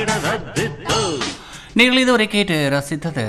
நீங்கள் இதுவரை கேட்டு ரசித்தது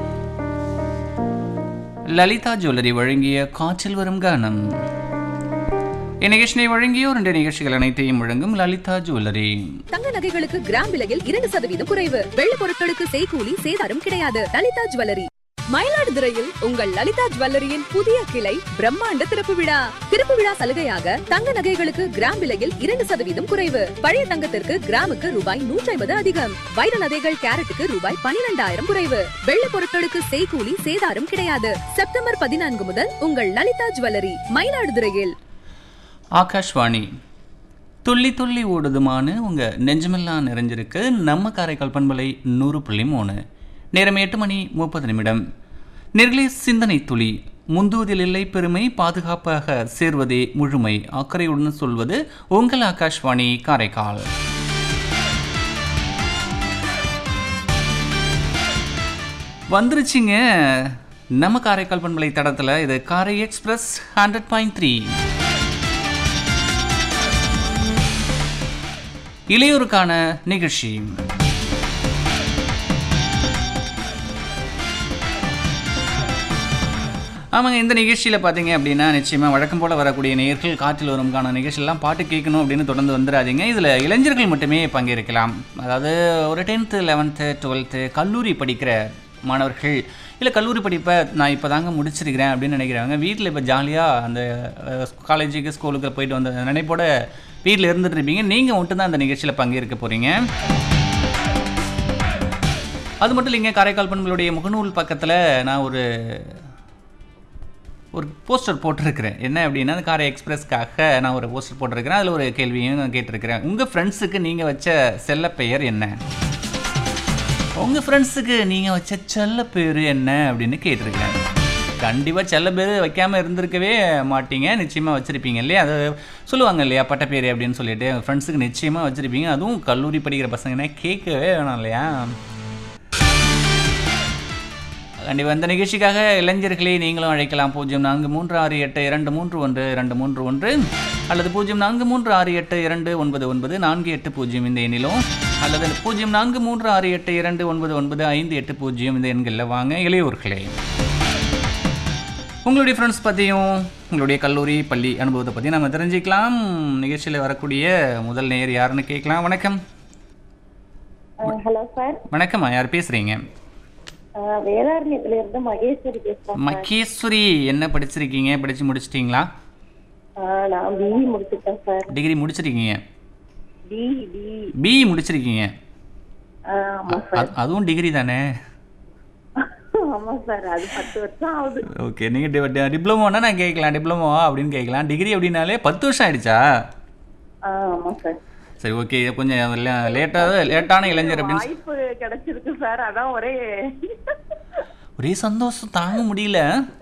லலிதா ஜுவல்லரி வழங்கிய காற்றில் வரும் கானம் இந்நிகழ்ச்சியை வழங்கியோர் ரெண்டு நிகழ்ச்சிகள் அனைத்தையும் வழங்கும் லலிதா ஜுவல்லரி தங்க நகைகளுக்கு கிராம் விலையில் இரண்டு சதவீதம் குறைவு வெள்ளி பொருட்களுக்கு செய்கூலி சேதாரம் கிடையாது லலிதா ஜுவல்லரி மயிலாடுதுறையில் உங்கள் லலிதா ஜுவல்லரியின் புதிய கிளை பிரம்மாண்ட திறப்பு விழா திறப்பு விழா சலுகையாக தங்க நகைகளுக்கு கிராம் விலையில் இரண்டு சதவீதம் குறைவு பழைய தங்கத்திற்கு கிராமுக்கு ரூபாய் நூற்றி ஐம்பது அதிகம் வைர நகைகள் கேரட்டுக்கு ரூபாய் பனிரெண்டாயிரம் குறைவு வெள்ளி பொருட்களுக்கு செய்கூலி சேதாரம் கிடையாது செப்டம்பர் பதினான்கு முதல் உங்கள் லலிதா ஜுவல்லரி மயிலாடுதுறையில் ஆகாஷ்வாணி துள்ளி துள்ளி ஓடுதுமானு உங்கள் நெஞ்சமெல்லாம் நிறைஞ்சிருக்கு நம்ம காரைக்கால் பண்பலை நூறு புள்ளி மூணு நேரம் எட்டு மணி முப்பது நிமிடம் நெர்லே சிந்தனை துளி முந்துவதில் இல்லை பெருமை பாதுகாப்பாக சேர்வதே முழுமை அக்கறையுடன் சொல்வது உங்கள் ஆகாஷ்வாணி காரைக்கால் வந்துருச்சுங்க நம்ம காரைக்கால் பண்பலை தடத்தில் இது காரை எக்ஸ்பிரஸ் ஹண்ட்ரட் பாயிண்ட் த்ரீ இளையோருக்கான நிகழ்ச்சி ஆமாங்க இந்த நிகழ்ச்சியில் பார்த்தீங்க அப்படின்னா நிச்சயமாக வழக்கம் போல் வரக்கூடிய நேர்கள் காற்றில் வரும்கான நிகழ்ச்சியெல்லாம் பாட்டு கேட்கணும் அப்படின்னு தொடர்ந்து வந்துடாதீங்க இதில் இளைஞர்கள் மட்டுமே பங்கேற்கலாம் அதாவது ஒரு டென்த்து லெவன்த்து டுவெல்த்து கல்லூரி படிக்கிற மாணவர்கள் இல்லை கல்லூரி படிப்பை நான் இப்போ தாங்க முடிச்சிருக்கிறேன் அப்படின்னு நினைக்கிறவங்க வீட்டில் இப்போ ஜாலியாக அந்த காலேஜுக்கு ஸ்கூலுக்கு போயிட்டு வந்த நினைப்போட வீட்டில் இருந்துட்டு இருப்பீங்க நீங்கள் மட்டும் தான் அந்த நிகழ்ச்சியில் பங்கேற்க போகிறீங்க அது மட்டும் இல்லைங்க காரைக்கால் பண்புகளுடைய முகநூல் பக்கத்தில் நான் ஒரு ஒரு போஸ்டர் போட்டிருக்கிறேன் என்ன அப்படின்னா அந்த காரை எக்ஸ்பிரஸ்க்காக நான் ஒரு போஸ்டர் போட்டிருக்கிறேன் அதில் ஒரு கேள்வியும் நான் கேட்டிருக்கிறேன் உங்கள் ஃப்ரெண்ட்ஸுக்கு நீங்கள் வச்ச செல்ல பெயர் என்ன உங்கள் ஃப்ரெண்ட்ஸுக்கு நீங்கள் வச்ச செல்ல பேர் என்ன அப்படின்னு கேட்டிருக்கிறேன் கண்டிப்பாக செல்ல பேர் வைக்காமல் இருந்திருக்கவே மாட்டீங்க நிச்சயமாக வச்சுருப்பீங்க இல்லையா அது சொல்லுவாங்க இல்லையா பட்டப்பேர் அப்படின்னு சொல்லிட்டு ஃப்ரெண்ட்ஸுக்கு நிச்சயமாக வச்சுருப்பீங்க அதுவும் கல்லூரி படிக்கிற பசங்கன்னா கேட்கவே வேணாம் இல்லையா கண்டிப்பாக இந்த நிகழ்ச்சிக்காக இளைஞர்களை நீங்களும் அழைக்கலாம் பூஜ்ஜியம் நான்கு மூன்று ஆறு எட்டு இரண்டு மூன்று ஒன்று இரண்டு மூன்று ஒன்று அல்லது பூஜ்ஜியம் நான்கு மூன்று ஆறு எட்டு இரண்டு ஒன்பது ஒன்பது நான்கு எட்டு பூஜ்ஜியம் இந்த எண்ணிலும் அல்லது பூஜ்ஜியம் நான்கு மூன்று ஆறு எட்டு இரண்டு ஒன்பது ஒன்பது ஐந்து எட்டு பூஜ்ஜியம் இந்த எண்களில் வாங்க இளையோர்களே உங்களுடைய ஃப்ரெண்ட்ஸ் பற்றியும் உங்களுடைய கல்லூரி பள்ளி அனுபவத்தை பற்றி நம்ம தெரிஞ்சுக்கலாம் நிகழ்ச்சியில் வரக்கூடிய முதல் நேர் யாருன்னு கேட்கலாம் வணக்கம் ஹலோ சார் வணக்கம்மா யார் பேசுகிறீங்க வேதாரண்யத்துல இருந்து மகேஸ்வரி பேசுறேன் மகேஸ்வரி என்ன படிச்சிருக்கீங்க படிச்சு முடிச்சிட்டீங்களா ஆஹ் நான் பிஇ முடிச்சிட்டேன் சார் டிகிரி முடிச்சிருக்கீங்க பி பி பிஇ முடிச்சிருக்கீங்க ஆமா சார் அது- அதுவும் டிகிரி தானே ஆமா சார் அது பத்து வருஷம் ஆகுது ஓகே நீங்கள் டிப்ளமோனா நான் கேட்கலாம் டிப்ளமோவா அப்படின்னு கேட்கலாம் டிகிரி அப்படின்னாலே பத்து வருஷம் ஆயிடுச்சா ஆஹ் ஆமா சார் சரி ஓகே கொஞ்சம் லேட்டாக லேட்டான இளைஞர் அப்படின்னு சொ- வாய்ப்பு கிடைச்சிருக்கு சார் அதான் ஒரே ஒரே சந்தோஷம் தாங்க முடியல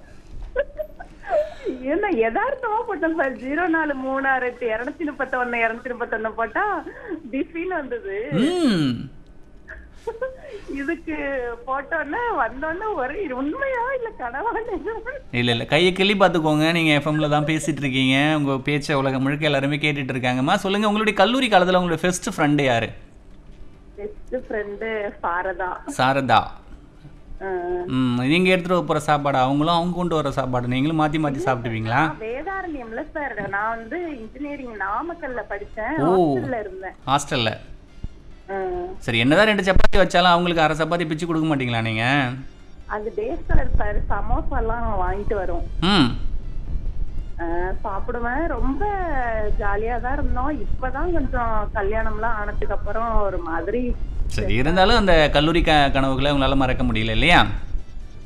என்ன யதார்த்தமா போட்டேன் சார் ஜீரோ நாலு மூணு ஆறு எட்டு இருநூத்தி முப்பத்தொன்னு இருநூத்தி முப்பத்தொன்னு போட்டா பிஸின்னு வந்தது ம் இதுக்கு போட்டோன்னே வந்தோன்னே ஒரே இது உண்மையா இல்ல கனவா நிஜமா? இல்லை இல்லை கையை கிள்ளி பார்த்துக்கோங்க நீங்கள் எஃப்எம்ல தான் பேசிட்டு இருக்கீங்க உங்கள் பேச்சை உலகம் முழுக்க எல்லாருமே கேட்டுட்டு இருக்காங்கம்மா சொல்லுங்கள் உங்களுடைய கல்லூரி காலத்தில் உங்களுடைய ஃபெஸ்ட் ஃப்ரெண்டு யார் பெஸ்ட் ஃப்ரெண்டு சாரதா சாரதா ஆஹ் ம் நீங்கள் எடுத்துகிட்டு போகிற சாப்பாடு அவங்களும் அவங்க கொண்டு வர சாப்பாடு நீங்களும் மாற்றி மாற்றி சாப்பிடுவீங்களா வேதாரண்யம்ல சார் நான் வந்து இன்ஜினியரிங் நாமக்கல்ல படிச்சேன் ஓ. ஹாஸ்டல்ல இருந்தேன் ஹாஸ்டலில் ஆஹ் சரி என்னதான் ரெண்டு சப்பாத்தி வச்சாலும் அவங்களுக்கு அரை சப்பாத்தி பிச்சு கொடுக்க மாட்டீங்களா நீங்கள் அது டேஸ் கலர் சார் சமோசா எல்லாம் வாங்கிட்டு வரும் ம் ஆஹ் சாப்பிடுவேன் ரொம்ப ஜாலியா தான் இருந்தோம் இப்பதான் கொஞ்சம் கல்யாணம்லாம் ஆனதுக்கு அப்புறம் ஒரு மாதிரி சரி இருந்தாலும் அந்த கல்லூரி க கனவுகளை உங்களால் மறக்க முடியல இல்லையா